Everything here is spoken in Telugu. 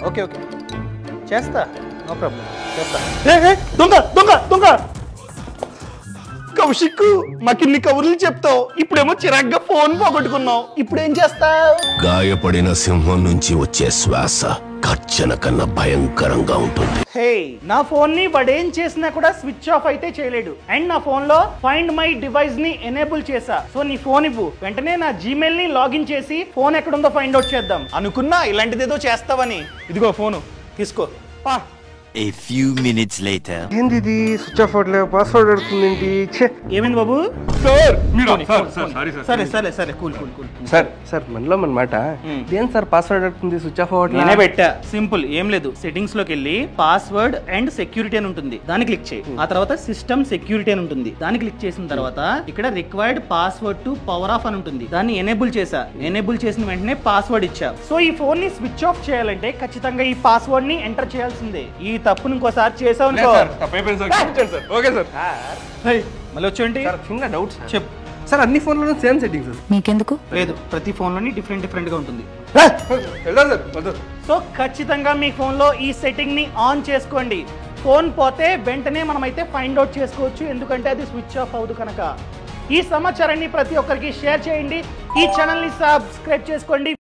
ఓకే ఓకే చేస్తా నో ప్రాబ్లం చేస్తా ఏ, ఏ, దొంగ దొంగ దొంగ కౌశిక్ మాకిన్ని కబుర్లు చెప్తావు ఇప్పుడేమో చిరాగ్గా ఫోన్ పోగొట్టుకున్నావు ఇప్పుడు ఏం చేస్తావు గాయపడిన సింహం నుంచి వచ్చే శ్వాస కచ్చన కన్నా భయంకరంగా ఉంటుంది హే నా ఫోన్ ని వాడేం చేసినా కూడా స్విచ్ ఆఫ్ అయితే చేయలేడు అండ్ నా ఫోన్ లో ఫైండ్ మై డివైస్ ని ఎనేబుల్ చేసా సో నీ ఫోన్ ఇవ్వు వెంటనే నా జీమెయిల్ ని లాగిన్ చేసి ఫోన్ ఎక్కడుందో ఫైండ్ అవుట్ చేద్దాం అనుకున్నా ఇలాంటిదేదో చేస్తావని ఇదిగో ఫోను తీసుకో పా A few minutes later. ఏంది ఇది స్విచ్ ఆఫ్ అవ్వట్లేదు పాస్వర్డ్ అడుగుతుంది ఏంటి ఛే ఏమైంది బాబు సార్ సరే సరే సరే cool cool cool sir sir మనలో మన మాట ఏం సార్ పాస్వర్డ్ అడుగుతుంది స్విచ్ ఆఫ్ నేనే అవ్వట్లేదు పెట్టా సింపుల్ ఏం లేదు సెట్టింగ్స్ లోకి వెళ్ళి పాస్వర్డ్ అండ్ సెక్యూరిటీ అని ఉంటుంది దాన్ని క్లిక్ చేయి ఆ తర్వాత సిస్టమ్ సెక్యూరిటీ అని ఉంటుంది దాన్ని క్లిక్ చేసిన తర్వాత ఇక్కడ required password to power off అని ఉంటుంది దాన్ని ఎనేబుల్ చేసా ఎనేబుల్ చేసిన వెంటనే పాస్వర్డ్ ఇచ్చా సో ఈ ఫోన్ ని స్విచ్ ఆఫ్ చేయాలంటే ఖచ్చితంగా ఈ పాస్వర్డ్ ని ఎంటర్ చేయాల్సిందే ఈ తప్పును ఇంకోసారి చేసావు అనుకో ఓకే సార్ హేయ్, మళ్ళీ వచ్చేయండి సార్ చిన్న డౌట్ సార్ చెప్ సార్ అన్ని ఫోన్లలో సేమ్ సెట్టింగ్ సార్ మీకెందుకు లేదు ప్రతి ఫోన్ లోని డిఫరెంట్ డిఫరెంట్ గా ఉంటుంది వెళ్దాం సార్ వద్దు సో ఖచ్చితంగా మీ ఫోన్లో ఈ సెట్టింగ్ ని ఆన్ చేసుకోండి ఫోన్ పోతే వెంటనే మనమైతే ఫైండ్ అవుట్ చేసుకోవచ్చు ఎందుకంటే అది స్విచ్ ఆఫ్ అవ్వదు కనుక ఈ సమాచారాన్ని ప్రతి ఒక్కరికి షేర్ చేయండి ఈ ఛానల్ని సబ్స్క్రైబ్ చేసుకోండి